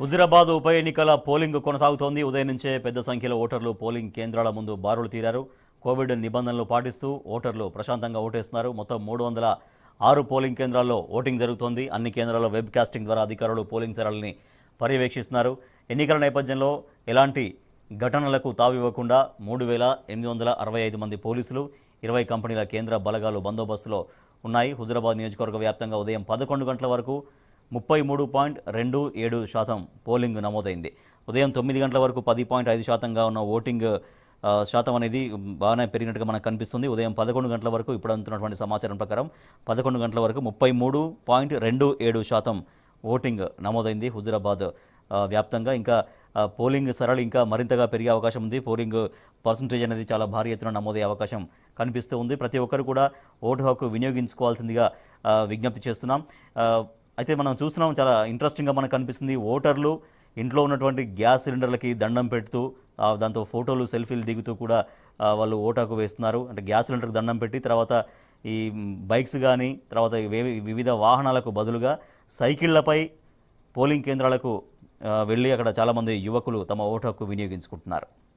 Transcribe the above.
హుజురాబాద్ ఉప ఎన్నికల పోలింగ్ కొనసాగుతోంది ఉదయం నుంచే పెద్ద సంఖ్యలో ఓటర్లు పోలింగ్ కేంద్రాల ముందు బారులు తీరారు కోవిడ్ నిబంధనలు పాటిస్తూ ఓటర్లు ప్రశాంతంగా ఓటేస్తున్నారు మొత్తం మూడు వందల ఆరు పోలింగ్ కేంద్రాల్లో ఓటింగ్ జరుగుతోంది అన్ని కేంద్రాల్లో వెబ్ కాస్టింగ్ ద్వారా అధికారులు పోలింగ్ సరళిని పర్యవేక్షిస్తున్నారు ఎన్నికల నేపథ్యంలో ఎలాంటి ఘటనలకు తావివ్వకుండా మూడు వేల ఎనిమిది వందల అరవై ఐదు మంది పోలీసులు ఇరవై కంపెనీల కేంద్ర బలగాలు బందోబస్తులో ఉన్నాయి హుజురాబాద్ నియోజకవర్గ వ్యాప్తంగా ఉదయం పదకొండు గంటల వరకు ముప్పై మూడు పాయింట్ రెండు ఏడు శాతం పోలింగ్ నమోదైంది ఉదయం తొమ్మిది గంటల వరకు పది పాయింట్ ఐదు శాతంగా ఉన్న ఓటింగ్ ఆ, శాతం అనేది బాగానే పెరిగినట్టుగా మనకు కనిపిస్తుంది ఉదయం పదకొండు గంటల వరకు ఇప్పుడు అందుతున్నటువంటి సమాచారం ప్రకారం పదకొండు గంటల వరకు ముప్పై మూడు పాయింట్ రెండు ఏడు శాతం ఓటింగ్ నమోదైంది హుజురాబాద్ ఆ, వ్యాప్తంగా ఇంకా ఆ, పోలింగ్ సరళి ఇంకా మరింతగా పెరిగే అవకాశం ఉంది పోలింగ్ పర్సంటేజ్ అనేది చాలా భారీ ఎత్తున నమోదయ్యే అవకాశం కనిపిస్తూ ఉంది ప్రతి ఒక్కరు కూడా ఓటు హక్కు వినియోగించుకోవాల్సిందిగా ఆ, విజ్ఞప్తి చేస్తున్నాం ఆ, అయితే మనం చూస్తున్నాం చాలా ఇంట్రెస్టింగ్గా మనకు కనిపిస్తుంది ఓటర్లు ఇంట్లో ఉన్నటువంటి గ్యాస్ సిలిండర్లకి దండం పెడుతూ ఆ, దాంతో ఫోటోలు సెల్ఫీలు దిగుతూ కూడా ఆ, వాళ్ళు ఓటాకు వేస్తున్నారు అంటే గ్యాస్ సిలిండర్కి దండం పెట్టి తర్వాత ఈ బైక్స్ కానీ తర్వాత ఇవే- వివిధ వాహనాలకు బదులుగా సైకిళ్లపై పోలింగ్ కేంద్రాలకు ఆ, వెళ్ళి అక్కడ చాలామంది యువకులు తమ ఓటు హక్కు వినియోగించుకుంటున్నారు